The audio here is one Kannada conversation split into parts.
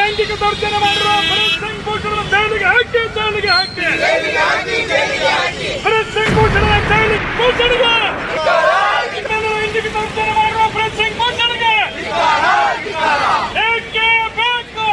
ಲೈಂಗಿಕ ದೌರ್ಜನ್ಯ ಮಾಡಿರುವ ಭರತ್ ಸಿಂಗ್ ಭೂಷಣ ಜೈಲಿಗೆ ಹಾಕಿ ಜೈಲಿಗೆ ಹಾಕಿ ಭರತ್ ಸಿಂಗ್ ಭೂಷಣ ಜೈಲಿಗೆ ಭೂಷಣಿಗೆ ಲೈಂಗಿಕ ದೌರ್ಜನ್ಯ ಮಾಡಿರುವ ಭರತ್ ಸಿಂಗ್ ಭೂಷಣಿಗೆ ಏಕೆ ಬೇಕು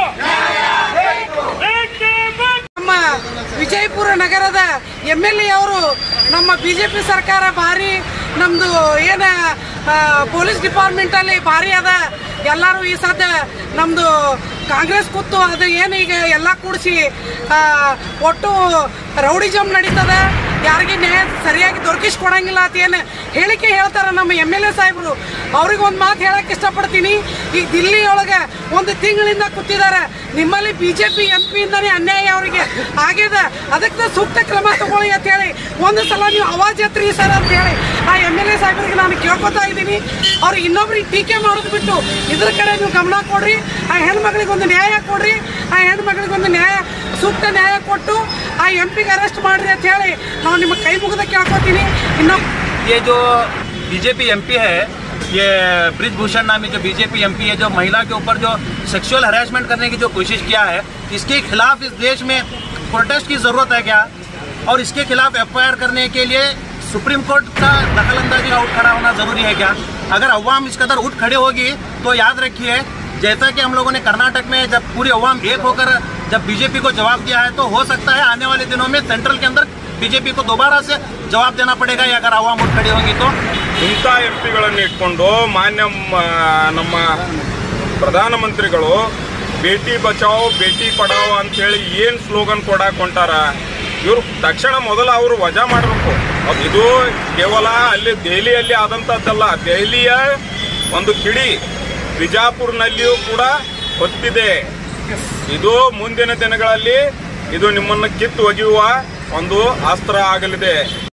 ಏಕೆ ಬೇಕು ನಮ್ಮ ವಿಜಯಪುರ ನಗರದ ಎಮ್ ಎಲ್ ಎ ಅವರು ನಮ್ಮ ಬಿ ಜೆ ಪಿ ಸರ್ಕಾರ ಭಾರಿ ನಮ್ಮದು ಏನು ಪೊಲೀಸ್ ಡಿಪಾರ್ಟ್ಮೆಂಟಲ್ಲಿ ಭಾರಿ ಅದ ಎಲ್ಲರೂ ಈ ಸದ್ಯ ನಮ್ಮದು ಕಾಂಗ್ರೆಸ್ ಕೂತು ಅದು ಏನು ಈಗ ಎಲ್ಲ ಕೂಡಿಸಿ ಒಟ್ಟು ರೌಡಿಜಮ್ ನಡೀತದ ಯಾರಿಗೆ ನ್ಯಾಯ ಸರಿಯಾಗಿ ದೊರಕಿಸ್ಕೊಡಂಗಿಲ್ಲ ಅಂತ ಏನು ಹೇಳಿಕೆ ಹೇಳ್ತಾರೆ ನಮ್ಮ ಎಮ್ ಎಲ್ ಎ ಸಾಹೇಬರು ಅವ್ರಿಗೆ ಒಂದು ಮಾತು ಹೇಳಕ್ಕೆ ಇಷ್ಟಪಡ್ತೀನಿ ಈಗ ದಿಲ್ಲಿ ಒಳಗೆ ಒಂದು ತಿಂಗಳಿಂದ ಕೂತಿದ್ದಾರೆ ನಿಮ್ಮಲ್ಲಿ ಬಿ ಜೆ ಪಿ ಎಂ ಪಿಯಿಂದನೇ ಅನ್ಯಾಯ ಅವರಿಗೆ ಆಗ್ಯದ ಅದಕ್ಕೆ ಸೂಕ್ತ ಕ್ರಮ ತಗೊಳ್ಳಿ ಅಂತ ಹೇಳಿ ಒಂದು ಸಲ ನೀವು ಅವಾಜ್ ಎತ್ರಿ ಸರ್ ಅಂತ ಹೇಳಿ ಆ ಎಮ್ ಎಲ್ ಎ ಸಾಹೇಬರಿಗೆ ನಾನು ಕೇಳ್ಕೊತಾ ಇದ್ದೀನಿ ಅವ್ರು ಇನ್ನೊಬ್ರಿಗೆ ಟೀಕೆ ಮಾಡೋದು ಬಿಟ್ಟು ಇದ್ರ ಕಡೆ ನೀವು ಗಮನ ಕೊಡ್ರಿ ಆ ಹೆಣ್ಮಗಳಿಗೆ ಒಂದು ನ್ಯಾಯ ಕೊಡ್ರಿ ಆ ಹೆಣ್ಮಗಳಿಗೆ ಒಂದು ನ್ಯಾಯ ಸೂಕ್ತ ನ್ಯಾಯ ಕೊಟ್ಟು ಆ ಎಂ ಪಿಗೆ ಅರೆಸ್ಟ್ ಮಾಡ್ರಿ ಅಂತ ಹೇಳಿ ನಾವು ನಿಮ್ಮ ಕೈ ಮುಗಿದ ಕೇಳ್ಕೊತೀನಿ ಇನ್ನೊಬ್ಬ ये जो बीजेपी एमपी है ये ब्रिजभूषण नामी जो बीजेपी एमपी है जो महिला के ऊपर जो सेक्सुअल हरासमेंट करने की जो कोशिश किया है इसके खिलाफ इस देश में प्रोटेस्ट की ज़रूरत है क्या और इसके खिलाफ एफ करने के लिए सुप्रीम कोर्ट का दखलंदाजी का उठ खड़ा होना ज़रूरी है क्या अगर अवाम इस कदर उठ खड़े होगी तो याद रखिए जैसा कि हम लोगों ने कर्नाटक में जब पूरी अवाम एक होकर जब बीजेपी को जवाब दिया है तो हो सकता है आने वाले दिनों में सेंट्रल के अंदर बीजेपी को दोबारा से जवाब देना पड़ेगा या अगर अवाम उठ खड़ी होंगी तो ಇಂಥ ಎಂ ಪಿಗಳನ್ನು ಇಟ್ಕೊಂಡು ಮಾನ್ಯ ಮ- ನಮ್ಮ ಪ್ರಧಾನಮಂತ್ರಿಗಳು ಬೇಟಿ ಬಚಾವ್ ಬೇಟಿ ಪಡಾವ್ ಅಂತೇಳಿ ಏನು ಸ್ಲೋಗನ್ ಕೊಡಾಕ್ ಹೊಂಟಾರ ಇವ್ರು ತಕ್ಷಣ ಮೊದಲು ಅವರು ವಜಾ ಮಾಡಬೇಕು ಇದು ಕೇವಲ ಅಲ್ಲಿ ದೆಹಲಿಯಲ್ಲಿ ಆದಂಥದ್ದಲ್ಲ ದೆಹಲಿಯ ಒಂದು ಕಿಡಿ ಬಿಜಾಪುರ್ನಲ್ಲಿಯೂ ಕೂಡ ಹೊತ್ತಿದೆ ಇದು ಮುಂದಿನ ದಿನಗಳಲ್ಲಿ ಇದು ನಿಮ್ಮನ್ನು ಕಿತ್ತು ಒಗೆಯುವ ಒಂದು ಅಸ್ತ್ರ ಆಗಲಿದೆ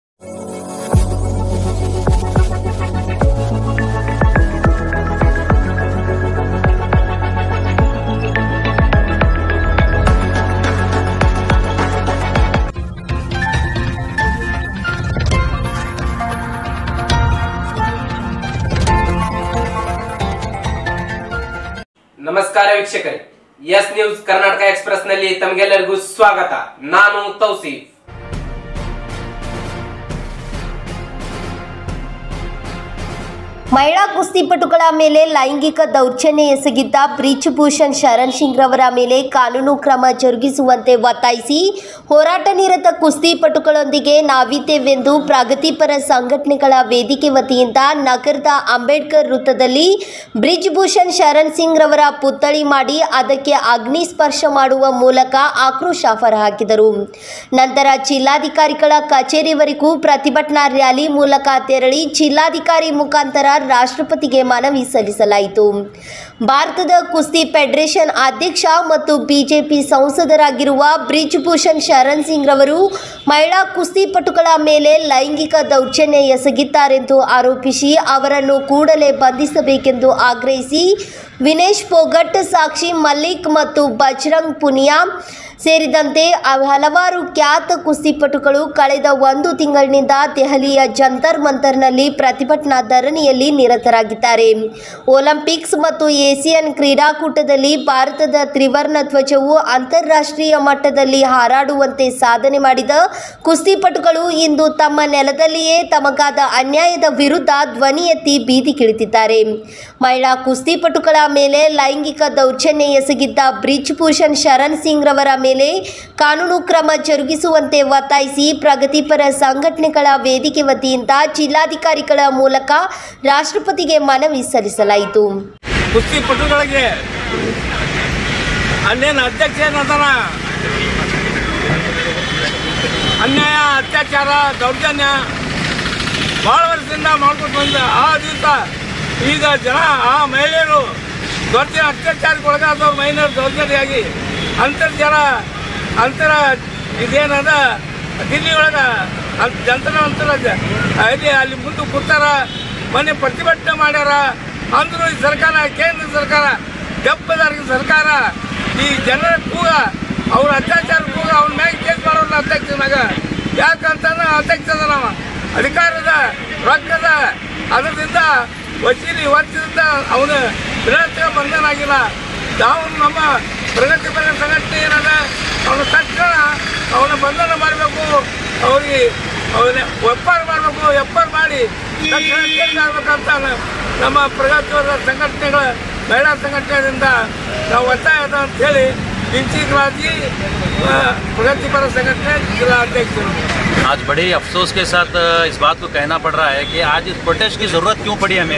ನಮಸ್ಕಾರ ವೀಕ್ಷಕರೇ ಎಸ್ ನ್ಯೂಸ್ ಕರ್ನಾಟಕ ಎಕ್ಸ್ಪ್ರೆಸ್ ನಲ್ಲಿ ತಮಗೆಲ್ಲರಿಗೂ ಸ್ವಾಗತ ನಾನು ತೌಸೀಫ್ ಮಹಿಳಾ ಕುಸ್ತಿಪಟುಗಳ ಮೇಲೆ ಲೈಂಗಿಕ ದೌರ್ಜನ್ಯ ಎಸಗಿದ್ದ ಬ್ರಿಜ್ಭೂಷಣ್ ಶರಣ್ ಸಿಂಗ್ ರವರ ಮೇಲೆ ಕಾನೂನು ಕ್ರಮ ಜರುಗಿಸುವಂತೆ ಒತ್ತಾಯಿಸಿ ಹೋರಾಟ ನಿರತ ಕುಸ್ತಿಪಟುಗಳೊಂದಿಗೆ ನಾವಿದ್ದೇವೆಂದು ಪ್ರಗತಿಪರ ಸಂಘಟನೆಗಳ ವೇದಿಕೆ ವತಿಯಿಂದ ನಗರದ ಅಂಬೇಡ್ಕರ್ ವೃತ್ತದಲ್ಲಿ ಬ್ರಿಜ್ಭೂಷಣ್ ಶರಣ್ ಸಿಂಗ್ ರವರ ಪುತ್ಥಳಿ ಮಾಡಿ ಅದಕ್ಕೆ ಅಗ್ನಿ ಸ್ಪರ್ಶ ಮಾಡುವ ಮೂಲಕ ಆಕ್ರೋಶ ಹೊರಹಾಕಿದರು ನಂತರ ಜಿಲ್ಲಾಧಿಕಾರಿಗಳ ಕಚೇರಿವರೆಗೂ ಪ್ರತಿಭಟನಾ ರ್ಯಾಲಿ ಮೂಲಕ ತೆರಳಿ ಜಿಲ್ಲಾಧಿಕಾರಿ ಮುಖಾಂತರ ರಾಷ್ಟ್ರಪತಿಗೆ ಮನವಿ ಸಲ್ಲಿಸಲಾಯಿತು ಭಾರತದ ಕುಸ್ತಿ ಫೆಡರೇಷನ್ ಅಧ್ಯಕ್ಷ ಮತ್ತು ಬಿಜೆಪಿ ಸಂಸದರಾಗಿರುವ ಬ್ರಿಜ್ಭೂಷಣ್ ಶರಣ್ ಸಿಂಗ್ ರವರು ಮಹಿಳಾ ಕುಸ್ತಿಪಟುಗಳ ಮೇಲೆ ಲೈಂಗಿಕ ದೌರ್ಜನ್ಯ ಎಸಗಿದ್ದಾರೆಂದು ಆರೋಪಿಸಿ ಅವರನ್ನು ಕೂಡಲೇ ಬಂಧಿಸಬೇಕೆಂದು ಆಗ್ರಹಿಸಿ ವಿನೇಶ್ ಫೋಗಟ್ ಸಾಕ್ಷಿ ಮಲ್ಲಿಕ್ ಮತ್ತು ಬಜರಂಗ್ ಪುನಿಯಾ ಸೇರಿದಂತೆ ಅವ್- ಹಲವಾರು ಖ್ಯಾತ ಕುಸ್ತಿಪಟುಗಳು ಕಳೆದ ಒಂದು ತಿಂಗಳಿನಿಂದ ದೆಹಲಿಯ ಜಂತರ್ ಮಂತರ್ನಲ್ಲಿ ಪ್ರತಿಭಟನಾ ಧರಣಿಯಲ್ಲಿ ನಿರತರಾಗಿದ್ದಾರೆ ಒಲಿಂಪಿಕ್ಸ್ ಮತ್ತು ಏಸಿಯನ್ ಕ್ರೀಡಾಕೂಟದಲ್ಲಿ ಭಾರತದ ತ್ರಿವರ್ಣ ಧ್ವಜವು ಅಂತಾರಾಷ್ಟ್ರೀಯ ಮಟ್ಟದಲ್ಲಿ ಹಾರಾಡುವಂತೆ ಸಾಧನೆ ಮಾಡಿದ ಕುಸ್ತಿಪಟುಗಳು ಇಂದು ತಮ್ಮ ನೆಲದಲ್ಲಿಯೇ ತಮಗಾದ ಅನ್ಯಾಯದ ವಿರುದ್ಧ ಧ್ವನಿ ಎತ್ತಿ ಬೀದಿಗಿಳಿದಿದ್ದಾರೆ ಮಹಿಳಾ ಕುಸ್ತಿಪಟುಗಳ ಮೇಲೆ ಲೈಂಗಿಕ ದೌರ್ಜನ್ಯ ಎಸಗಿದ್ದ ಬ್ರಿಜ್ಭೂಷಣ್ ಶರಣ್ ಸಿಂಗ್ ರವರ ಮೇಲೆ ಕಾನೂನು ಕ್ರಮ ಜರುಗಿಸುವಂತೆ ಒತ್ತಾಯಿಸಿ ಪ್ರಗತಿಪರ ಸಂಘಟನೆಗಳ ವೇದಿಕೆ ವತಿಯಿಂದ ಜಿಲ್ಲಾಧಿಕಾರಿಗಳ ಮೂಲಕ ರಾಷ್ಟ್ರಪತಿಗೆ ಮನವಿ ಸಲ್ಲಿಸಲಾಯಿತು ಕುಸ್ತಿಪಟುಗಳಿಗೆ ಅಲ್ಲೇನು ಅಧ್ಯಕ್ಷ ಏನಂತಾನ ಅನ್ಯಾಯ ಅತ್ಯಾಚಾರ ದೌರ್ಜನ್ಯ ಭಾಳ ವರ್ಷದಿಂದ ಮಾಡ್ಕೊಂಡು ಬಂದ ಆ ದಿವಸ ಈಗ ಜನ ಆ ಮಹಿಳೆಯರು ದೊಡ್ಡ ಅತ್ಯಾಚಾರಕ್ಕೆ ಒಳಗಾದ ಮಹಿಳೆಯರು ದೌರ್ಜನ್ಯಾಗಿ ಅಂತರ್ಜಲ ಅಂತರ ಇದೇನದ ದಿಲ್ಲಿ ಒಳಗ ಅಂತ ಜಂತರ ಅಂತರ ಅಲ್ಲಿ ಅಲ್ಲಿ ಮುಂದೆ ಕೂತಾರ ಮೊನ್ನೆ ಪ್ರತಿಭಟನೆ ಮಾಡ್ಯಾರ ಅಂದ್ರು ಈ ಸರ್ಕಾರ ಕೇಂದ್ರ ಸರ್ಕಾರ ದೆಪ್ಪದಾರ್ಗ ಸರ್ಕಾರ ಈ ಜನರ ಕೂಗ ಅವ್ರ ಅತ್ಯಾಚಾರ ಕೂಗ ಅವ್ನ ಮ್ಯಾಗ ಕೇಸ್ ಮಾಡೋಣ ಅಧ್ಯಕ್ಷನಾಗ ಯಾಕಂತಂದ್ರೆ ಅಧ್ಯಕ್ಷದ ನಾವು ಅಧಿಕಾರದ ರೊಕ್ಕದ ಅದರಿಂದ ವಸೀಲಿ ವರ್ಷದಿಂದ ಅವನು ವಿನಾಶ ಬಂಧನ ಆಗಿಲ್ಲ ನಾವು ನಮ್ಮ ಪ್ರಗತಿಪರ ಸಂಘಟನೆ ಏನದ ಅವನ ತಕ್ಷಣ ಅವನ ಬಂಧನ ಮಾಡಬೇಕು ಅವ್ರಿಗೆ ಅವನ ವ್ಯಾಪಾರ ಮಾಡಬೇಕು ವ್ಯಾಪಾರ ಮಾಡಿ ತಕ್ಷಣ ಜೈಲಿಗೆ ಹಾಕ್ಬೇಕಂತ ನ- ನಮ್ಮ ಪ್ರಗತಿಪರ ಸಂಘಟನೆಗಳ ಮಹಿಳಾ ಸಂಘಟನೆಯಿಂದ ನಾವು ಒತ್ತಾಯ ಅದ ಅಂತ ಹೇಳಿ ಇಂಚಿಕರಾಜಿ ಪ್ರಗತಿಪರ ಸಂಘಟನೆ ಜಿಲ್ಲಾಧ್ಯಕ್ಷರು आज बड़े ही अफसोस के साथ अ, इस बात को कहना पड़ रहा है कि आज इस प्रोटेस्ट की ज़रूरत क्यों पड़ी हमें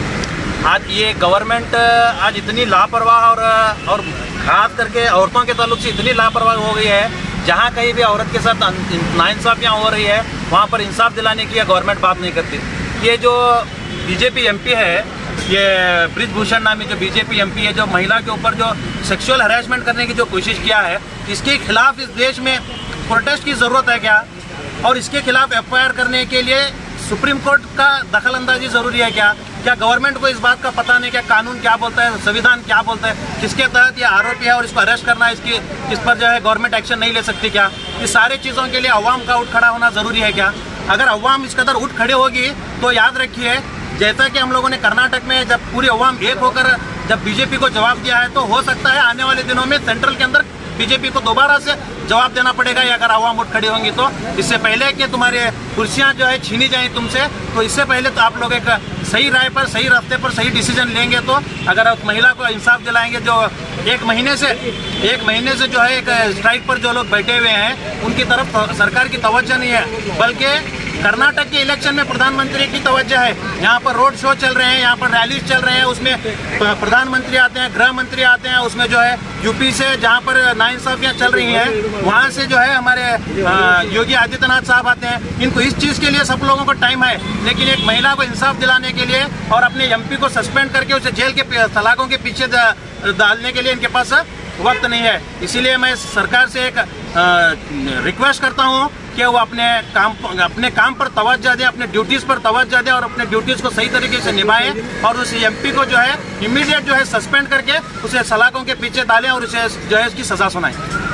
आज ये गवर्नमेंट अ, आज इतनी लापरवाह और अ, और खास करके औरतों के ताल्लुक से इतनी लापरवाह हो गई है जहाँ कहीं भी औरत के साथ अन- नाइंसाफियाँ हो रही है वहाँ पर इंसाफ दिलाने की गवर्नमेंट बात नहीं करती ये जो बीजेपी एमपी है ये ब्रिजभूषण नामी जो बीजेपी एमपी है जो महिला के ऊपर जो सेक्सुअल हरासमेंट करने की जो कोशिश किया है इसके खिलाफ इस देश में प्रोटेस्ट की ज़रूरत है क्या और इसके खिलाफ एफ करने के लिए सुप्रीम कोर्ट का दखल अंदाजी जरूरी है क्या क्या गवर्नमेंट को इस बात का पता नहीं क्या कानून क्या बोलता है संविधान क्या बोलता है किसके तहत ये आरोपी है और इसको अरेस्ट करना है इसकी इस पर जो है गवर्नमेंट एक्शन नहीं ले सकती क्या ये सारे चीज़ों के लिए अवाम का उठ खड़ा होना जरूरी है क्या अगर अवाम इस कदर उठ खड़े होगी तो याद रखिए जैसा कि हम लोगों ने कर्नाटक में जब पूरी अवाम एक होकर जब बीजेपी को जवाब दिया है तो हो सकता है आने वाले दिनों में सेंट्रल के अंदर बीजेपी को दोबारा से जवाब देना पड़ेगा या अगर आवाम उठ खड़ी होंगी तो इससे पहले कि तुम्हारे कुर्सियां जो है छीनी जाएं तुमसे तो इससे पहले तो आप लोग एक सही राय पर सही रास्ते पर सही डिसीजन लेंगे तो अगर उस महिला को इंसाफ दिलाएंगे जो एक महीने से एक महीने से जो है एक स्ट्राइक पर जो लोग बैठे हुए हैं उनकी तरफ सरकार की तवज्जो नहीं है बल्कि कर्नाटक के इलेक्शन में प्रधानमंत्री की तवज्जो है यहाँ पर रोड शो चल रहे हैं यहाँ पर रैलीज चल रहे हैं उसमें प- प्रधानमंत्री आते हैं गृह मंत्री आते हैं उसमें जो है यूपी से जहाँ पर नाइंसाफियाँ चल रही हैं वहाँ से जो है हमारे अ, योगी आदित्यनाथ साहब आते हैं इनको इस चीज़ के लिए सब लोगों को टाइम है लेकिन एक महिला को इंसाफ दिलाने के लिए और अपने एमपी को सस्पेंड करके उसे जेल के पी- सलाखों के पीछे द- डालने के लिए इनके पास वक्त नहीं है इसीलिए मैं सरकार से एक रिक्वेस्ट करता हूँ कि वो अपने काम अपने काम पर तवज्जो दें अपने ड्यूटीज पर तवज्जो दें और अपने ड्यूटीज को सही तरीके से निभाएं और उस एमपी को जो है इमीडिएट जो है सस्पेंड करके उसे सलाखों के पीछे डालें और उसे जो है उसकी सजा सुनाएं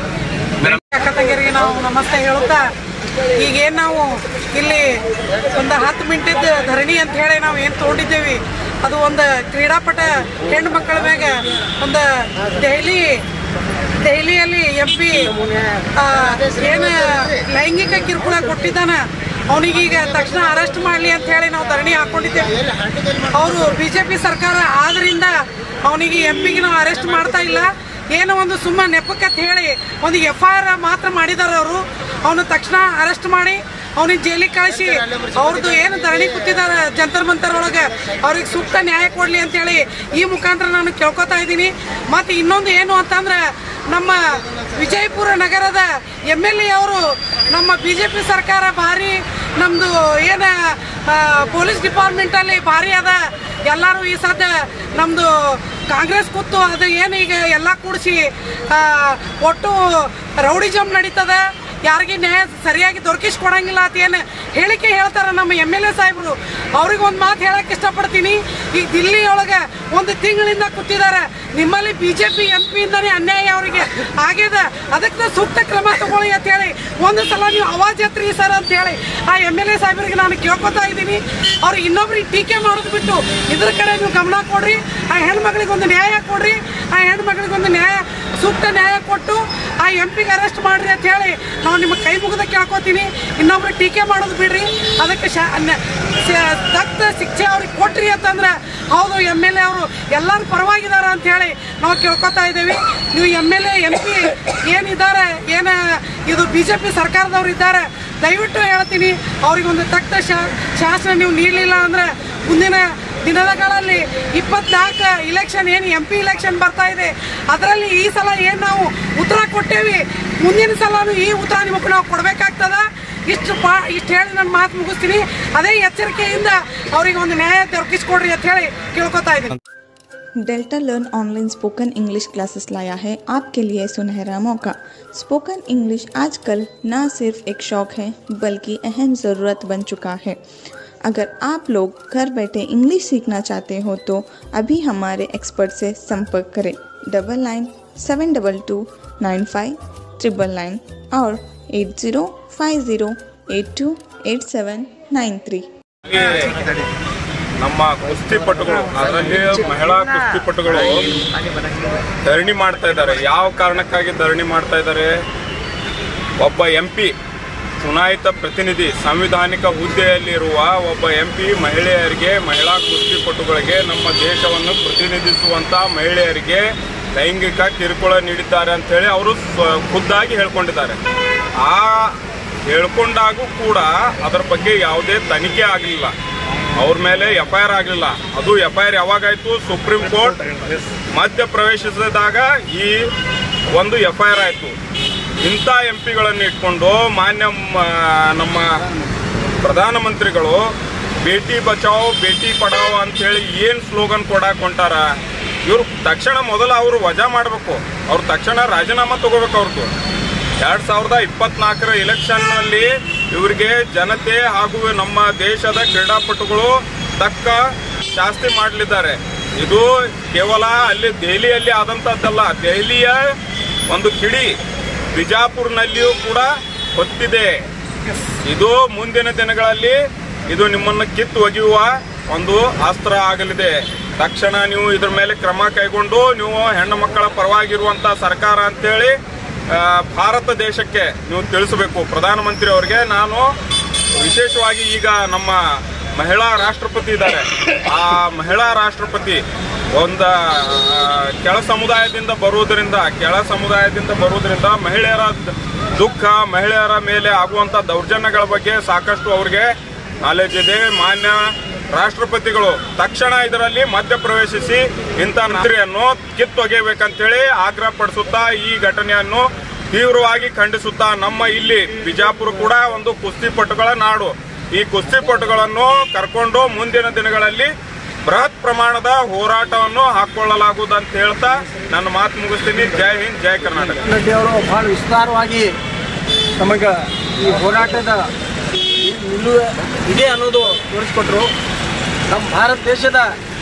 ಅಕ್ಕ ತಂಗಿಯರಿಗೆ ನಾವು ನಮಸ್ತೆ ಹೇಳುತ್ತಾ ಈಗೇನು ನಾವು ಇಲ್ಲಿ ಒಂದು ಹತ್ತು ಮಿನಿಟಿದ್ದು ಧರಣಿ ಅಂತ ಹೇಳಿ ನಾವು ಏನು ತೊಗೊಂಡಿದ್ದೇವೆ ಅದು ಒಂದು ಕ್ರೀಡಾಪಟ ಹೆಣ್ಣು ಮಕ್ಕಳ ಮ್ಯಾಗ ಒಂದು ದೆಹಲಿ ದೆಹಲಿಯಲ್ಲಿ ಎಂ ಪಿ ಏನು ಲೈಂಗಿಕ ಕಿರುಕುಳ ಕೊಟ್ಟಿದ್ದಾನ ಅವನಿಗೀಗ ತಕ್ಷಣ ಅರೆಸ್ಟ್ ಮಾಡಲಿ ಅಂತ ಹೇಳಿ ನಾವು ಧರಣಿ ಹಾಕೊಂಡಿದ್ದೇವೆ ಅವರು ಬಿ ಜೆ ಪಿ ಸರ್ಕಾರ ಆದ್ರಿಂದ ಅವನಿಗೆ ಎಂ ಪಿಗೆ ನಾವು ಅರೆಸ್ಟ್ ಮಾಡ್ತಾ ಇಲ್ಲ ಏನೋ ಒಂದು ಸುಮ್ಮ ನೆಪಕ್ಕಂತ ಹೇಳಿ ಒಂದು ಎಫ್ ಐ ಆರ್ ಮಾತ್ರ ಮಾಡಿದಾರೆ ಅವರು ಅವನು ತಕ್ಷಣ ಅರೆಸ್ಟ್ ಮಾಡಿ ಅವನಿಗೆ ಜೈಲಿಗೆ ಕಳಿಸಿ ಅವ್ರದ್ದು ಏನು ಧರಣಿ ಕೂತಿದ್ದಾರೆ ಜಂತರ್ ಮಂತರ್ ಒಳಗೆ ಅವ್ರಿಗೆ ಸೂಕ್ತ ನ್ಯಾಯ ಕೊಡಲಿ ಅಂತೇಳಿ ಈ ಮುಖಾಂತರ ನಾನು ಕೇಳ್ಕೊತಾ ಇದ್ದೀನಿ ಮತ್ತು ಇನ್ನೊಂದು ಏನು ಅಂತಂದ್ರೆ ನಮ್ಮ ವಿಜಯಪುರ ನಗರದ ಎಮ್ ಎಲ್ ಎ ಅವರು ನಮ್ಮ ಬಿ ಜೆ ಪಿ ಸರ್ಕಾರ ಭಾರಿ ನಮ್ಮದು ಏನು ಪೊಲೀಸ್ ಡಿಪಾರ್ಟ್ಮೆಂಟಲ್ಲಿ ಭಾರಿ ಅದ ಎಲ್ಲರೂ ಈ ಸದ್ಯ ನಮ್ಮದು ಕಾಂಗ್ರೆಸ್ ಕೂತು ಅದು ಏನು ಈಗ ಎಲ್ಲ ಕೂಡಿಸಿ ಒಟ್ಟು ರೌಡಿಜಮ್ ನಡೀತದ ಯಾರಿಗೆ ನ್ಯಾಯ ಸರಿಯಾಗಿ ದೊರಕಿಸ್ಕೊಡಂಗಿಲ್ಲ ಅಂತ ಏನು ಹೇಳಿಕೆ ಹೇಳ್ತಾರೆ ನಮ್ಮ ಎಮ್ ಎಲ್ ಎ ಸಾಹೇಬರು ಅವ್ರಿಗೆ ಒಂದು ಮಾತು ಹೇಳಕ್ಕೆ ಇಷ್ಟಪಡ್ತೀನಿ ಈಗ ದಿಲ್ಲಿ ಒಳಗೆ ಒಂದು ತಿಂಗಳಿಂದ ಕೂತಿದ್ದಾರೆ ನಿಮ್ಮಲ್ಲಿ ಬಿ ಜೆ ಪಿ ಎಂ ಪಿಯಿಂದನೇ ಅನ್ಯಾಯ ಅವರಿಗೆ ಆಗ್ಯದ ಅದಕ್ಕೆ ಸೂಕ್ತ ಕ್ರಮ ತಗೊಳ್ಳಿ ಅಂತ ಹೇಳಿ ಒಂದು ಸಲ ನೀವು ಅವಾಜ್ ಎತ್ರಿ ಸರ್ ಅಂತ ಹೇಳಿ ಆ ಎಮ್ ಎಲ್ ಎ ಸಾಹೇಬರಿಗೆ ನಾನು ಕೇಳ್ಕೊತಾ ಇದ್ದೀನಿ ಅವ್ರಿಗೆ ಇನ್ನೊಬ್ರಿಗೆ ಟೀಕೆ ಮಾಡೋದು ಬಿಟ್ಟು ಇದ್ರ ಕಡೆ ನೀವು ಗಮನ ಕೊಡ್ರಿ ಆ ಹೆಣ್ಮಕ್ಳಿಗೆ ಒಂದು ನ್ಯಾಯ ಕೊಡ್ರಿ ಆ ಹೆಣ್ಮಕ್ಳಿಗೆ ಒಂದು ನ್ಯಾಯ ಸೂಕ್ತ ನ್ಯಾಯ ಕೊಟ್ಟು ಆ ಎಂ ಪಿಗೆ ಅರೆಸ್ಟ್ ಮಾಡ್ರಿ ಅಂತ ಹೇಳಿ ನಾವು ನಿಮ್ಮ ಕೈ ಮುಗಿದ ಕೇಳ್ಕೊತೀನಿ ಇನ್ನೊಬ್ರು ಟೀಕೆ ಮಾಡೋದು ಬಿಡ್ರಿ ಅದಕ್ಕೆ ಶಾ ನ- ಸ- ಸಕ್ತ ಶಿಕ್ಷೆ ಅವ್ರಿಗೆ ಕೊಟ್ರಿ ಅಂತಂದ್ರೆ ಹೌದು ಎಮ್ ಎಲ್ ಎ ಅವರು ಎಲ್ಲರೂ ಪರವಾಗಿದ್ದಾರೆ ಅಂತ ಹೇಳಿ ನಾವು ಕೇಳ್ಕೊತಾ ಇದ್ದೀವಿ ನೀವು M L A M P ಏನಿದ್ದಾರೆ ಏನ ಇದು ಬಿ ಜೆ ಪಿ ಸರ್ಕಾರದವ್ರು ಇದ್ದಾರೆ ದಯವಿಟ್ಟು ಹೇಳ್ತೀನಿ ಅವ್ರಿಗೊಂದು ತಕ್ಕ ಶಾ- ಶಾಸನ ನೀವು ನೀಡಲಿಲ್ಲ ಅಂದ್ರೆ ಮುಂದಿನ ದಿನಗಳಲ್ಲಿ ಇಪ್ಪತ್ನಾಲ್ಕು ಇಲೆಕ್ಷನ್ ಏನು ಎಂ ಪಿ ಇಲೆಕ್ಷನ್ ಬರ್ತಾ ಇದೆ ಅದರಲ್ಲಿ ಈ ಸಲ ಏನು ನಾವು ಉತ್ತರ ಕೊಟ್ಟೇವಿ ಮುಂದಿನ ಸಲನೂ ಈ ಉತ್ತರ ನಿಮಗೆ ನಾವು ಕೊಡಬೇಕಾಗ್ತದ ಇಷ್ಟು ಪಾ ಇಷ್ಟು ಹೇಳಿ ನನ್ನ ಮಾತು ಮುಗಿಸ್ತೀನಿ ಅದೇ ಎಚ್ಚರಿಕೆಯಿಂದ ಅವರಿಗೆ ಒಂದು ನ್ಯಾಯ ದೊರಕಿಸ್ಕೊಡ್ರಿ ಅಂತ ಹೇಳಿ ಕೇಳ್ಕೊತಾ ಇದ್ದೀನಿ Delta learn online spoken English classes लाया है आपके लिए सुनहरा मौका स्पोकन इंग्लिश आजकल न सिर्फ एक शौक है बल्कि अहम ज़रूरत बन चुका है अगर आप लोग घर बैठे इंग्लिश सीखना चाहते हो तो अभी हमारे एक्सपर्ट से संपर्क करें double nine seven double two nine five triple nine और eight zero five zero eight two eight seven nine three ನಮ್ಮ ಕುಸ್ತಿಪಟುಗಳು ಅದರಲ್ಲಿ ಮಹಿಳಾ ಕುಸ್ತಿಪಟುಗಳು ಧರಣಿ ಮಾಡ್ತಾ ಇದ್ದಾರೆ ಯಾವ ಕಾರಣಕ್ಕಾಗಿ ಧರಣಿ ಮಾಡ್ತಾ ಇದ್ದಾರೆ ಒಬ್ಬ ಎಂ ಪಿ ಚುನಾಯಿತ ಪ್ರತಿನಿಧಿ ಸಾಂವಿಧಾನಿಕ ಹುದ್ದೆಯಲ್ಲಿರುವ ಒಬ್ಬ ಎಂ ಪಿ ಮಹಿಳೆಯರಿಗೆ ಮಹಿಳಾ ಕುಸ್ತಿಪಟುಗಳಿಗೆ ನಮ್ಮ ದೇಶವನ್ನು ಪ್ರತಿನಿಧಿಸುವಂತ ಮಹಿಳೆಯರಿಗೆ ಲೈಂಗಿಕ ಕಿರುಕುಳ ನೀಡಿದ್ದಾರೆ ಅಂತೇಳಿ ಅವರು ಸ್ವ- ಖುದ್ದಾಗಿ ಹೇಳ್ಕೊಂಡಿದ್ದಾರೆ ಆ ಹೇಳ್ಕೊಂಡಾಗೂ ಕೂಡ ಅದರ ಬಗ್ಗೆ ಯಾವುದೇ ತನಿಖೆ ಆಗಲಿಲ್ಲ ಅವ್ರ ಮೇಲೆ ಎಫ್ ಐ ಆರ್ ಆಗಲಿಲ್ಲ ಅದು ಎಫ್ ಐ ಆರ್ ಯಾವಾಗಾಯ್ತು ಸುಪ್ರೀಂ ಕೋರ್ಟ್ ಮಧ್ಯ ಪ್ರವೇಶಿಸಿದಾಗ ಈ ಒಂದು ಎಫ್ ಐ ಆರ್ ಆಯಿತು ಇಂಥ ಎಂ ಪಿಗಳನ್ನು ಇಟ್ಕೊಂಡು ಮಾನ್ಯ ಮ- ನಮ್ಮ ಪ್ರಧಾನಮಂತ್ರಿಗಳು ಬೇಟಿ ಬಚಾವ್ ಬೇಟಿ ಪಡಾವ್ ಅಂತೇಳಿ ಏನು ಸ್ಲೋಗನ್ ಕೊಡಾಕ್ ಹೊಂಟಾರ ಇವ್ರು ತಕ್ಷಣ ಮೊದಲು ಅವರು ವಜಾ ಮಾಡಬೇಕು ಅವ್ರು ತಕ್ಷಣ ರಾಜೀನಾಮಾ ತಗೋಬೇಕು ಅವ್ರದ್ದು ಎರಡ್ ಸಾವಿರದ ಇಪ್ಪತ್ನಾಲ್ಕರ ಎಲೆಕ್ಷನ್ನಲ್ಲಿ ಇವರಿಗೆ ಜನತೆ ಹಾಗೂ ನಮ್ಮ ದೇಶದ ಕ್ರೀಡಾಪಟುಗಳು ತಕ್ಕ ಶಾಸ್ತಿ ಮಾಡಲಿದ್ದಾರೆ ಇದು ಕೇವಲ ಅಲ್ಲಿ ದೆಹಲಿಯಲ್ಲಿ ಆದಂಥದ್ದಲ್ಲ ದೆಹಲಿಯ ಒಂದು ಕಿಡಿ ಬಿಜಾಪುರ್ನಲ್ಲಿಯೂ ಕೂಡ ಹೊತ್ತಿದೆ ಇದು ಮುಂದಿನ ದಿನಗಳಲ್ಲಿ ಇದು ನಿಮ್ಮನ್ನು ಕಿತ್ತು ಒಗೆಯುವ ಒಂದು ಅಸ್ತ್ರ ಆಗಲಿದೆ ತಕ್ಷಣ ನೀವು ಇದ್ರ ಮೇಲೆ ಕ್ರಮ ಕೈಗೊಂಡು ನೀವು ಹೆಣ್ಣು ಮಕ್ಕಳ ಪರವಾಗಿರುವಂತ ಸರ್ಕಾರ ಅಂತೇಳಿ ಆ, ಭಾರತ ದೇಶಕ್ಕೆ ನೀವು ತಿಳಿಸಬೇಕು ಪ್ರಧಾನಮಂತ್ರಿ ಅವರಿಗೆ ನಾನು ವಿಶೇಷವಾಗಿ ಈಗ ನಮ್ಮ ಮಹಿಳಾ ರಾಷ್ಟ್ರಪತಿ ಇದ್ದಾರೆ ಆ ಮಹಿಳಾ ರಾಷ್ಟ್ರಪತಿ ಒಂದ ಆ, ಕೆಳ ಸಮುದಾಯದಿಂದ ಬರುವುದರಿಂದ ಕೆಳ ಸಮುದಾಯದಿಂದ ಬರುವುದರಿಂದ ಮಹಿಳೆಯರ ದ- ದುಃಖ ಮಹಿಳೆಯರ ಮೇಲೆ ಆಗುವಂತ ದೌರ್ಜನ್ಯಗಳ ಬಗ್ಗೆ ಸಾಕಷ್ಟು ಅವ್ರಿಗೆ ನಾಲೆಜ್ ಇದೆ ಮಾನ್ಯ ರಾಷ್ಟ್ರಪತಿಗಳು ತಕ್ಷಣ ಇದರಲ್ಲಿ ಮಧ್ಯಪ್ರವೇಶಿಸಿ ಇಂಥ ಮಂತ್ರಿಯನ್ನು ಕಿತ್ತೊಗೆಯಬೇಕಂತೇಳಿ ಆಗ್ರಹ ಪಡಿಸುತ್ತಾ ಈ ಘಟನೆಯನ್ನು ತೀವ್ರವಾಗಿ ಖಂಡಿಸುತ್ತಾ ನಮ್ಮ ಇಲ್ಲಿ ಬಿಜಾಪುರ ಕೂಡ ಒಂದು ಕುಸ್ತಿಪಟುಗಳ ನಾಡು ಈ ಕುಸ್ತಿಪಟುಗಳನ್ನು ಕರ್ಕೊಂಡು ಮುಂದಿನ ದಿನಗಳಲ್ಲಿ ಬೃಹತ್ ಪ್ರಮಾಣದ ಹೋರಾಟವನ್ನು ಹಾಕೊಳ್ಳಲಾಗುವುದು ಅಂತ ಹೇಳ್ತಾ ನನ್ನ ಮಾತು ಮುಗಿಸ್ತೀನಿ ಜೈ ಹಿಂದ್ ಜೈ ಕರ್ನಾಟಕ ರೆಡ್ಡಿ ಅವರು ಬಹಳ ವಿಸ್ತಾರವಾಗಿ ನಮಗೆ ಈ ಹೋರಾಟದ ನಿಲುವು ಇದೆ ಅನ್ನೋದು ತೋರಿಸ್ಕೊಟ್ರು ನಮ್ಮ ಭಾರತ ದೇಶದ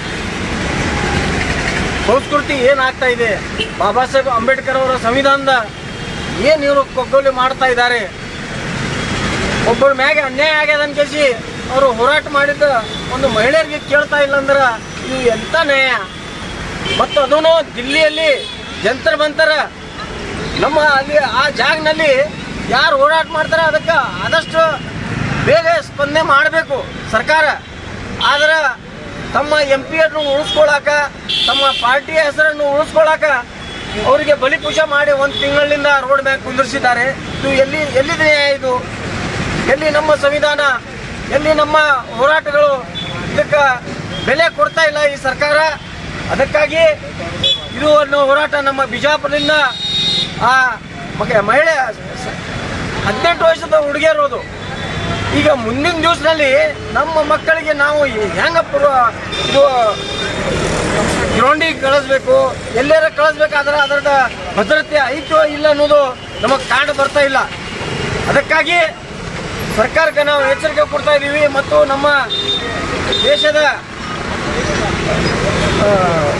ಸಂಸ್ಕೃತಿ ಏನಾಗ್ತಾ ಇದೆ ಬಾಬಾ ಸಾಹೇಬ್ ಅಂಬೇಡ್ಕರ್ ಅವರ ಸಂವಿಧಾನದ ಏನು ಇವರು ಕೊಗ್ಗೊಲೆ ಮಾಡ್ತಾ ಇದ್ದಾರೆ ಒಬ್ಬರ ಮ್ಯಾಗೆ ಅನ್ಯಾಯ ಆಗ್ಯದ ಅನ್ಕೇಸಿ ಅವರು ಹೋರಾಟ ಮಾಡಿದ ಒಂದು ಮಹಿಳೆಯರಿಗೆ ಕೇಳ್ತಾ ಇಲ್ಲ ಅಂದ್ರೆ ಇವು ಎಂತ ನ್ಯಾಯ ಮತ್ತು ಅದೂ ದಿಲ್ಲಿಯಲ್ಲಿ ಜಂತರ್ ಮಂತರ ನಮ್ಮ ಅಲ್ಲಿ ಆ ಜಾಗನಲ್ಲಿ ಯಾರು ಹೋರಾಟ ಮಾಡ್ತಾರೆ ಅದಕ್ಕೆ ಆದಷ್ಟು ಬೇಗ ಸ್ಪಂದನೆ ಮಾಡಬೇಕು ಸರ್ಕಾರ ಆದ್ರೆ ತಮ್ಮ ಎಂ ಪಿಯನ್ನು ಉಳಿಸ್ಕೊಳಕ ತಮ್ಮ ಪಾರ್ಟಿಯ ಹೆಸರನ್ನು ಉಳಿಸ್ಕೊಳಕ ಅವರಿಗೆ ಬಲಿಪೂಜೆ ಮಾಡಿ ಒಂದು ತಿಂಗಳಿಂದ ರೋಡ್ ಮ್ಯಾಗ ಕುಂದಿರಿಸಿದ್ದಾರೆ ಇದು ಎಲ್ಲಿ ಎಲ್ಲಿದೆ ನ್ಯಾಯ ಇದು ಎಲ್ಲಿ ನಮ್ಮ ಸಂವಿಧಾನ ಎಲ್ಲಿ ನಮ್ಮ ಹೋರಾಟಗಳು ಇದಕ್ಕೆ ಬೆಲೆ ಕೊಡ್ತಾ ಇಲ್ಲ ಈ ಸರ್ಕಾರ ಅದಕ್ಕಾಗಿ ಇದು ಒಂದು ಹೋರಾಟ ನಮ್ಮ ಬಿಜಾಪುರದಿಂದ ಆ ಮಗೆ ಮಹಿಳೆ ಸ- ಹದಿನೆಂಟು ವರ್ಷದ ಹುಡುಗಿಯರೋದು ಈಗ ಮುಂದಿನ ದಿವಸದಲ್ಲಿ ನಮ್ಮ ಮಕ್ಕಳಿಗೆ ನಾವು ಹೆಂಗ ಪುರ- ಇದು ಗ್ರೌಂಡಿಗೆ ಕಳಿಸ್ಬೇಕು ಎಲ್ಲಾರ ಕಳಿಸ್ಬೇಕಾದ್ರೆ ಅದರದ ಭದ್ರತೆ ಐತೋ ಇಲ್ಲ ಅನ್ನೋದು ನಮಗೆ ಕಾಣ ಬರ್ತಾ ಇಲ್ಲ ಅದಕ್ಕಾಗಿ ಸರ್ಕಾರಕ್ಕೆ ನಾವು ಎಚ್ಚರಿಕೆ ಕೊಡ್ತಾ ಇದ್ದೀವಿ ಮತ್ತು ನಮ್ಮ ದೇಶದ ಆ,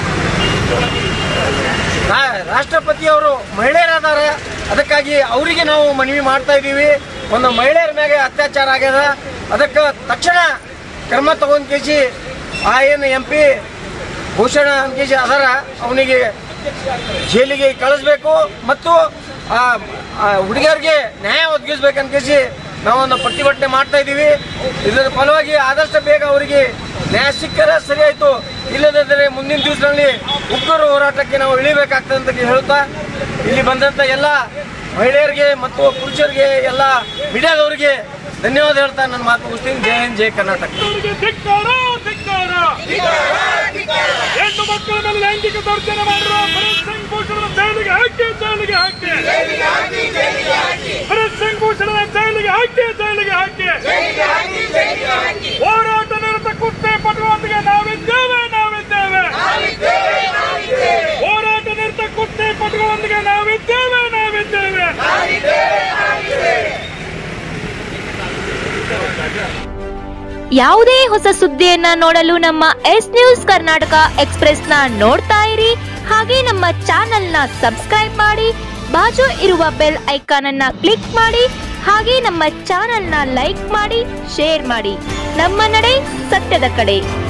ರಾ- ರಾಷ್ಟ್ರಪತಿಯವರು ಮಹಿಳೆಯರಾದಾರ ಅದಕ್ಕಾಗಿ ಅವರಿಗೆ ನಾವು ಮನವಿ ಮಾಡ್ತಾ ಇದ್ದೀವಿ ಒಂದು ಮಹಿಳೆಯರ ಮೇಲೆ ಅತ್ಯಾಚಾರ ಆಗ್ಯದ ಅದಕ್ಕೆ ತಕ್ಷಣ ಕ್ರಮ ತಗೊಂಡ್ ಕೇಸಿ ಆ ಏನು ಎಂ ಪಿ ಭೂಷಣ ಅಂಕೇಶಿ ಅದರ ಅವನಿಗೆ ಜೈಲಿಗೆ ಕಳಿಸ್ಬೇಕು ಮತ್ತು ಆ ಆ ಹುಡುಗಿಯರಿಗೆ ನ್ಯಾಯ ಒದಗಿಸ್ಬೇಕಂತೇಸಿ ನಾವೊಂದು ಪ್ರತಿಭಟನೆ ಮಾಡ್ತಾ ಇದ್ದೀವಿ ಇದರ ಫಲವಾಗಿ ಆದಷ್ಟು ಬೇಗ ಅವರಿಗೆ ನ್ಯಾಯ ಸಿಕ್ಕರೆ ಸರಿ ಆಯ್ತು ಇಲ್ಲದಿದ್ದರೆ ಮುಂದಿನ ದಿವಸದಲ್ಲಿ ಉಗ್ರ ಹೋರಾಟಕ್ಕೆ ನಾವು ಇಳಿಬೇಕಾಗ್ತದೆ ಅಂತ ಹೇಳ್ತಾ ಇಲ್ಲಿ ಬಂದಂತ ಎಲ್ಲ ಮಹಿಳೆಯರಿಗೆ ಮತ್ತು ಪುರುಷರಿಗೆ ಎಲ್ಲ ಮೀಡಿಯಾದವರಿಗೆ ಧನ್ಯವಾದ ಹೇಳ್ತಾ ನನ್ನ ಮಾತು ಮುಗಿಸ್ತೀನಿ ಜೈ ಹಿಂದ್ ಜೈ ಕರ್ನಾಟಕ ಧಿಕ್ಕಾರ ಧಿಕ್ಕಾರ ಹೆಣ್ಣು ಮಕ್ಕಳ ಮೇಲೆ ಲೈಂಗಿಕ ದೌರ್ಜನ್ಯ ಮಾಡಿರುವ ಭರತ್ ಸಿಂಗ್ ಭೂಷಣ ಜೈಲಿಗೆ ಹಾಕಿ ಜೈಲಿಗೆ ಹಾಕಿ ಭರತ್ ಸಿಂಗ್ ಭೂಷಣ ಜೈಲಿಗೆ ಹಾಕಿ ಜೈಲಿಗೆ ಹಾಕಿ ಹೋರಾಟ ನಿರತ ಕುಸ್ತಿ ಪಟುವೊಂದಿಗೆ ನಾವಿದ್ದೇವೆ ನಾವಿದ್ದೇವೆ ಹೋರಾಟ ನಿರತ ಕುಸ್ತಿ ಪಟುಗಳೊಂದಿಗೆ ನಾವಿದ್ದೇವೆ ನಾವಿದ್ದೇವೆ ಯಾವುದೇ ಹೊಸ ಸುದ್ದಿಯನ್ನ ನೋಡಲು ನಮ್ಮ ಎಸ್ ನ್ಯೂಸ್ ಕರ್ನಾಟಕ ಎಕ್ಸ್ಪ್ರೆಸ್ನ ನೋಡ್ತಾ ಇರಿ ಹಾಗೆ ನಮ್ಮ ಚಾನೆಲ್ನ ಸಬ್ಸ್ಕ್ರೈಬ್ ಮಾಡಿ ಬಾಜು ಇರುವ ಬೆಲ್ ಐಕಾನ್ ಅನ್ನ ಕ್ಲಿಕ್ ಮಾಡಿ ಹಾಗೆ ನಮ್ಮ ಚಾನೆಲ್ನ ಲೈಕ್ ಮಾಡಿ ಶೇರ್ ಮಾಡಿ ನಮ್ಮ ನಡೆ ಸತ್ಯದ ಕಡೆ